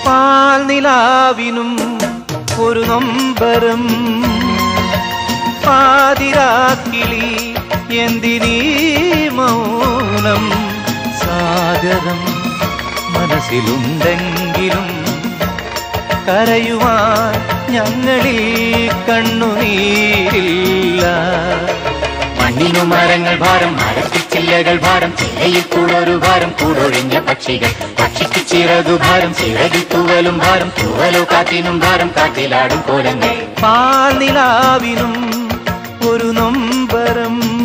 പാൽനിലാവിനും ഒരു നൊമ്പരം പാതിരാക്കിളി എന്തിനീ മൗനം സാഗരം മനസ്സിലുണ്ടെങ്കിലും കരയുവാൻ ഞങ്ങളിൽ കണ്ണുനീരില്ല മണ്ണിനു മരങ്ങൾ ഭാരം മരത്തിച്ചില്ലകൾ ഭാരം ചിലയിൽ കൂടൊരു ഭാരം കൂടൊഴിഞ്ഞ പക്ഷികൾ പക്ഷിക്ക് ചിറകു ഭാരം ചിറകിൽ തൂവലും ഭാരം തൂവലോ കാറ്റിനും ഭാരം കാറ്റിലാടും കോലങ്ങൾ പാൽനിലാവിനും ഒരു നൊമ്പരം